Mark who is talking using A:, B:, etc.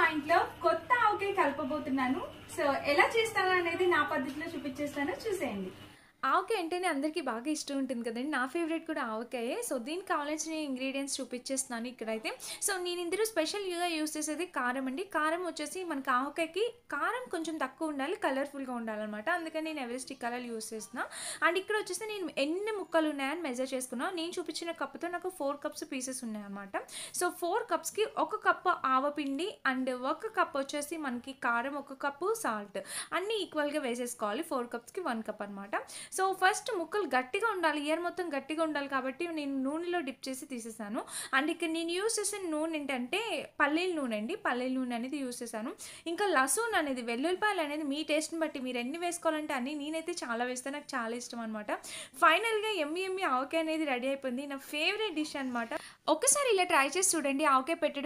A: మా ఇంట్లో కొత్త ఆవకాయ కలపబోతున్నాను సో ఎలా చేస్తాను అనేది నా పద్ధతిలో చూపించేస్తాను చూసేయండి
B: ఆవకాయ అంటేనే అందరికీ బాగా ఇష్టం ఉంటుంది కదండి నా ఫేవరెట్ కూడా ఆవకాయే సో దీనికి కావాల్సిన ఇంగ్రీడియంట్స్ చూపించేస్తున్నాను ఇక్కడైతే సో నేను ఇందులో స్పెషల్గా యూస్ చేసేది కారం అండి కారం వచ్చేసి మనకి ఆవకాయకి కారం కొంచెం తక్కువ ఉండాలి కలర్ఫుల్గా ఉండాలన్నమాట అందుకని నేను ఎవరెస్టిక్ కలర్ యూస్ చేస్తున్నా అండ్ ఇక్కడ వచ్చేసి నేను ఎన్ని ముక్కలు ఉన్నాయని మెజర్ చేసుకున్నా నేను చూపించిన కప్పుతో నాకు ఫోర్ కప్స్ పీసెస్ ఉన్నాయన్నమాట సో ఫోర్ కప్స్కి ఒక కప్పు ఆవపిండి అండ్ ఒక కప్ వచ్చేసి మనకి కారం ఒక కప్పు సాల్ట్ అన్నీ ఈక్వల్గా వేసేసుకోవాలి ఫోర్ కప్స్కి వన్ కప్ అనమాట సో ఫస్ట్ ముక్కలు గట్టిగా ఉండాలి ఇయర్ మొత్తం గట్టిగా ఉండాలి కాబట్టి నేను నూనెలో డిప్ చేసి తీసేసాను అండ్ ఇక్కడ నేను యూస్ చేసిన నూనె ఏంటంటే పల్లీల నూనె అండి పల్లీల నూనె అనేది యూస్ చేశాను ఇంకా లసూన్ అనేది వెల్లుల్లిపాయలు అనేది మీ టేస్ట్ని బట్టి మీరు ఎన్ని వేసుకోవాలంటే అన్ని నేనైతే చాలా వేస్తాను నాకు చాలా ఇష్టం అనమాట ఫైనల్గా ఎమ్మి ఎమ్మి ఆవకాయ అనేది రెడీ అయిపోయింది నా ఫేవరెట్ డిష్ అనమాట ఒక్కసారి ఇలా ట్రై చేసి చూడండి ఆవకాయ పెట్టడం